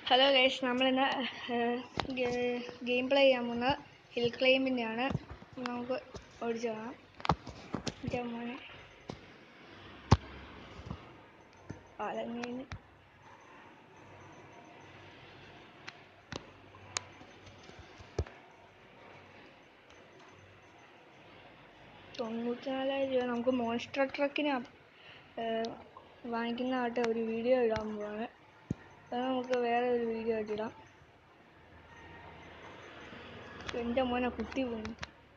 Hello guys നമ്മളിന്ന് game play ചെയ്യാൻ പോകുന്ന ഹിൽ ക്ലൈമ്പിൻ്റെ ആണ് നമുക്ക് ഓടിച്ചു കാണാം എൻ്റെ മോനെ പാലങ്ങേന് തൊണ്ണൂറ്റിനാലായിരം രൂപ നമുക്ക് മോൺസ്റ്റർ ട്രക്കിന് വാങ്ങിക്കുന്നതായിട്ട് ഒരു വീഡിയോ ഇടാൻ പോവാണ് അത് നമുക്ക് വേറെ ഒരു വീഡിയോ ആയിട്ട് ഇടാം എൻ്റെ മോനെ കുത്തി പോകുന്നു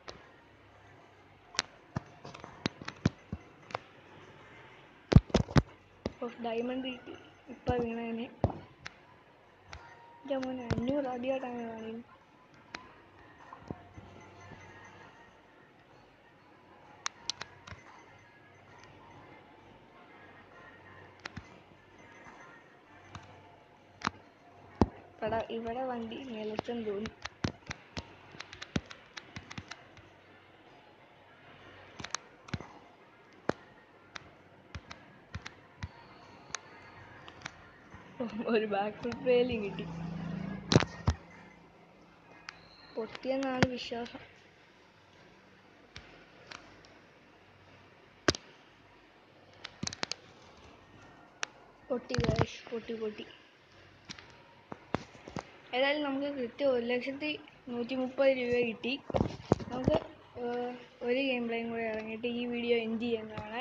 ഡയമണ്ട് കിട്ടി ഇപ്പം വീണേനെ എൻ്റെ മോനെ അഞ്ഞൂറ് ആദ്യമായിട്ടാണ് കാണിക്കുന്നത് ഇവിടെ ഇവിടെ വണ്ടി നിലത്തെന്ന് തോന്നി ഒരു ബാക്ക് ഫുഡ് റെയിലും കിട്ടി പൊട്ടിയെന്നാണ് വിശ്വാസം പൊട്ടി ഗൈസ് പൊട്ടി പൊട്ടി ഏതായാലും നമുക്ക് കൃത്യം ഒരു ലക്ഷത്തി നൂറ്റി മുപ്പത് രൂപ കിട്ടി നമുക്ക് ഏഹ്, ഒരു ഗെയിം പ്ലേയും കൂടെ ഇറങ്ങിയിട്ട് ഈ വീഡിയോ എൻഡ് ചെയ്യുന്നതാണ്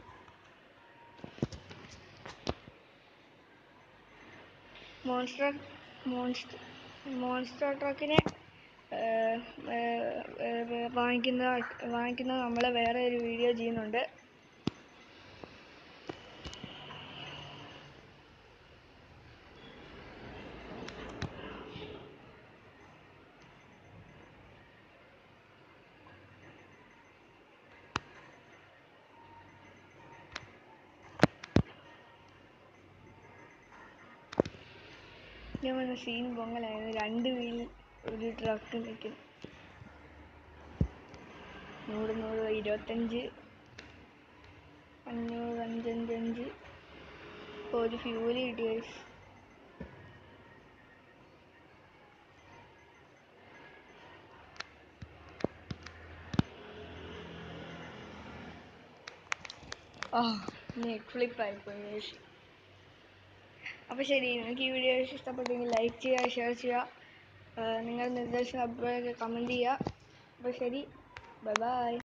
മോൺസ്റ്റർ മോൺസ്റ്റർ മോൺസ്റ്റർ ട്രക്കിനെ ഏഹ്, ഏഹ്, ഏഹ്, വാങ്ങിക്കുന്ന വാങ്ങിക്കുന്നത് നമ്മൾ വേറെ ഒരു വീഡിയോ ചെയ്യുന്നുണ്ട് ഞാൻ വന്ന സീൻ പൊങ്ങലായിരുന്നു രണ്ട് വീൽ ഒരു ട്രക്ക് നിൽക്കും നൂറ് നൂറ് ഇരുപത്തഞ്ച് അഞ്ഞൂറ് അഞ്ചഞ്ച് അഞ്ച് ഇപ്പോൾ ഒരു ഫ്യൂല് കിട്ടി guys. ആ നെറ്റ് ഫ്ലിപ്പായി പോയി guys. അപ്പോൾ ശരി നിങ്ങൾക്ക് ഈ വീഡിയോ ഇഷ്ടപ്പെട്ടെങ്കിൽ ലൈക്ക് ചെയ്യുക ഷെയർ ചെയ്യുക ആ, നിങ്ങളുടെ നിർദ്ദേശം അഭിപ്രായമൊക്കെ കമൻറ്റ് ചെയ്യുക അപ്പോൾ ശരി ബൈ ബൈ